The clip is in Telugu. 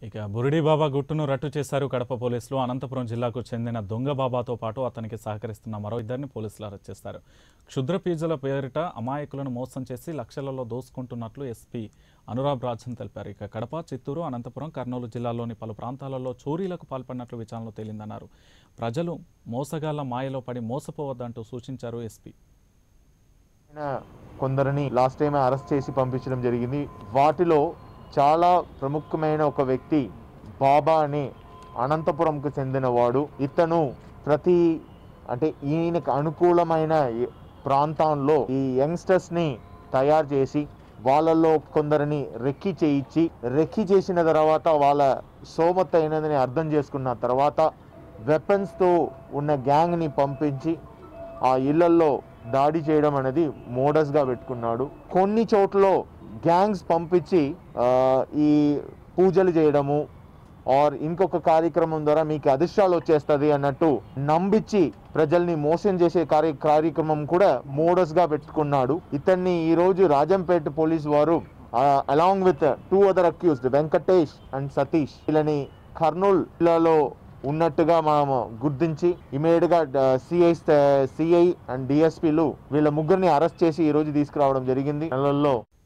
ఇక బురిడి బాబా గుట్టును రట్టు చేశారు కడప పోలీసులు అనంతపురం జిల్లాకు చెందిన దొంగ బాబాతో పాటు అతనికి సహకరిస్తున్న మరో ఇద్దరిని పోలీసులు అరెస్ట్ చేశారు క్షుద్ర పీజుల పేరిట అమాయకులను మోసం చేసి లక్షలలో దోసుకుంటున్నట్లు ఎస్పీ అనురాగ్ రాజన్ తెలిపారు ఇక కడప చిత్తూరు అనంతపురం కర్నూలు జిల్లాల్లోని పలు ప్రాంతాలలో చోరీలకు పాల్పడినట్లు విచారణలో తేలిందన్నారు ప్రజలు మోసగాళ్ల మాయలో పడి మోసపోవద్దంటూ సూచించారు ఎస్పీ ఆయన కొందరిని లాస్ట్ టైం అరెస్ట్ చేసి పంపించడం జరిగింది వాటిలో చాలా ప్రముఖమైన ఒక వ్యక్తి బాబా అని అనంతపురంకు చెందినవాడు ఇతను ప్రతి అంటే ఈయనకు అనుకూలమైన ఈ ప్రాంతంలో ఈ యంగ్స్టర్స్ని తయారు చేసి వాళ్ళల్లో కొందరిని రెక్కి చేయించి రెక్కి చేసిన తర్వాత వాళ్ళ సోమత అయినదని అర్థం చేసుకున్న తర్వాత వెపన్స్తో ఉన్న గ్యాంగ్ని పంపించి ఆ ఇళ్లల్లో దాడి చేయడం అనేది మోడస్గా పెట్టుకున్నాడు కొన్ని చోట్ల గ్యాంగ్స్ పంపించి ఆ, ఈ పూజలు చేయడము ఆర్ ఇంకొక కార్యక్రమం ద్వారా మీకు అదృష్టాలు వచ్చేస్తుంది అన్నట్టు నమ్మించి ప్రజల్ని మోసం చేసే కార్య కార్యక్రమం కూడా మోడస్గా పెట్టుకున్నాడు ఇతన్ని ఈరోజు రాజంపేట పోలీస్ వారు along with two other accused Venkatesh and Satish వీళ్ళని కర్నూలు జిల్లాలో ఉన్నట్టుగా మనం గుర్తించి ఇమీడియట్ గా సిఐ సిఐ అండ్ డిఎస్పీలు వీళ్ళ ముగ్గురిని అరెస్ట్ చేసి ఈ రోజు తీసుకురావడం జరిగింది నెలల్లో